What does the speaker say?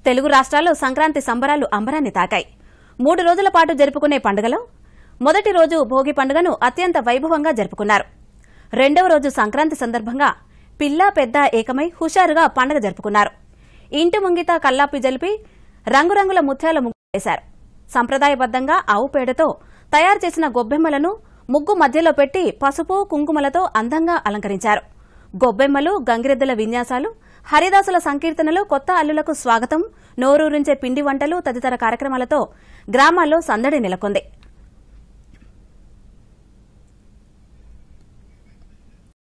తెలుగు రాష్ట్రాల్లో సంక్రాంతి సంబరాలు అంబరాన్ని తాకాయి మూడు రోజుల పాటు జరుపుకునే పండుగలో మొదటి రోజు భోగి పండుగను అత్యంత వైభవంగా జరుపుకున్నారు రెండవ రోజు సంక్రాంతి సందర్భంగా పిల్ల పెద్ద ఏకమై హుషారుగా పండుగ జరుపుకున్నారు ఇంటి ముంగిత కల్లాపి జలిపి రంగురంగుల ముత్యాల ముగ్గు వేశారు సంప్రదాయబద్దంగా ఆవు పేడతో తయారు చేసిన గొబ్బెమ్మలను ముగ్గు మధ్యలో పెట్టి పసుపు కుంకుమలతో అందంగా అలంకరించారు గొబ్బెమ్మలు గంగిరెద్దుల విన్యాసాలు హరిదాసుల సంకీర్తనలు కొత్త అల్లులకు స్వాగతం నోరూరించే పిండి వంటలు తదితర కార్యక్రమాలతో గ్రామాల్లో సందడి నెలకొంది